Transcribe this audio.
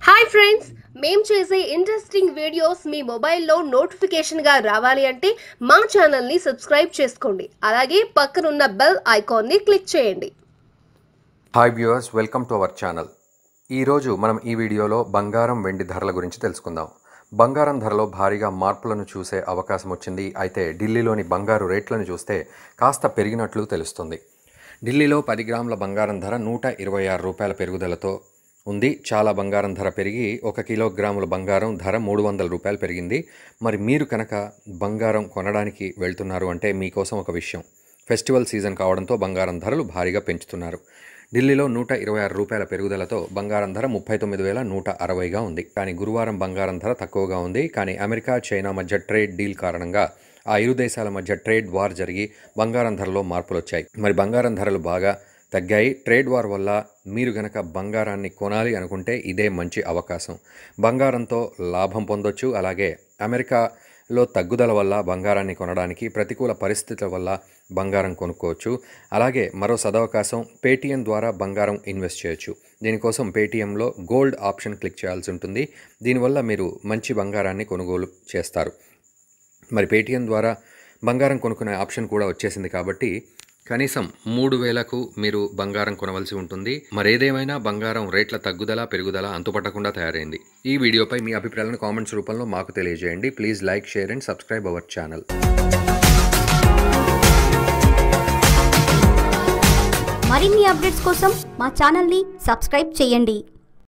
hi friends మేం చేసే interesting videos మీ మొబైల్లో నోటిఫికేషన్గా రావాలి అంటే మా ఛానల్ని సబ్స్క్రైబ్ చేసుకోండి అలాగే పక్కనున్న బెల్ ఐకాన్ని క్లిక్ చేయండి hi viewers welcome to our channel ఈరోజు మనం ఈ వీడియోలో బంగారం వెండి ధరల గురించి తెలుసుకుందాం బంగారం ధరలో భారీగా మార్పులను చూసే అవకాశం వచ్చింది అయితే ఢిల్లీలోని బంగారు రేట్లను చూస్తే కాస్త పెరిగినట్లు తెలుస్తుంది ఢిల్లీలో పది గ్రాముల బంగారం ధర నూట ఇరవై ఆరు రూపాయల పెరుగుదలతో ఉంది చాలా బంగారం ధర పెరిగి ఒక కిలోగ్రాముల బంగారం ధర మూడు వందల రూపాయలు పెరిగింది మరి మీరు కనుక బంగారం కొనడానికి వెళ్తున్నారు అంటే మీకోసం ఒక విషయం ఫెస్టివల్ సీజన్ కావడంతో బంగారం ధరలు భారీగా పెంచుతున్నారు ఢిల్లీలో నూట ఇరవై ఆరు రూపాయల పెరుగుదలతో బంగారం ధర ముప్పై తొమ్మిది వేల నూట అరవైగా ఉంది కానీ గురువారం బంగారం ధర తక్కువగా ఉంది కానీ అమెరికా చైనా మధ్య ట్రేడ్ డీల్ కారణంగా ఆ ఇరు దేశాల మధ్య ట్రేడ్ వార్ జరిగి బంగారం ధరలో మార్పులు వచ్చాయి మరి బంగారం ధరలు బాగా తగ్గాయి ట్రేడ్ వార్ వల్ల మీరు గనక బంగారాన్ని కొనాలి అనుకుంటే ఇదే మంచి అవకాశం బంగారంతో లాభం పొందొచ్చు అలాగే అమెరికాలో తగ్గుదల వల్ల బంగారాన్ని కొనడానికి ప్రతికూల పరిస్థితుల వల్ల బంగారం కొనుక్కోవచ్చు అలాగే మరో సదవకాశం పేటీఎం ద్వారా బంగారం ఇన్వెస్ట్ చేయొచ్చు దీనికోసం పేటీఎంలో గోల్డ్ ఆప్షన్ క్లిక్ చేయాల్సి ఉంటుంది దీనివల్ల మీరు మంచి బంగారాన్ని కొనుగోలు చేస్తారు మరి పేటీఎం ద్వారా బంగారం కొనుక్కునే ఆప్షన్ కూడా వచ్చేసింది కాబట్టి కనీసం మూడు వేలకు మీరు బంగారం కొనవలసి ఉంటుంది మరేదేమైనా బంగారం రేట్ల తగ్గుదల పెరుగుదల అంతుపట్టకుండా తయారైంది ఈ వీడియోపై మీ అభిప్రాయాలను కామెంట్స్ రూపంలో మాకు తెలియజేయండి please like share and subscribe our channel మరిన్ని అప్డేట్స్ కోసం మా ఛానల్ని సబ్స్క్రైబ్ చేయండి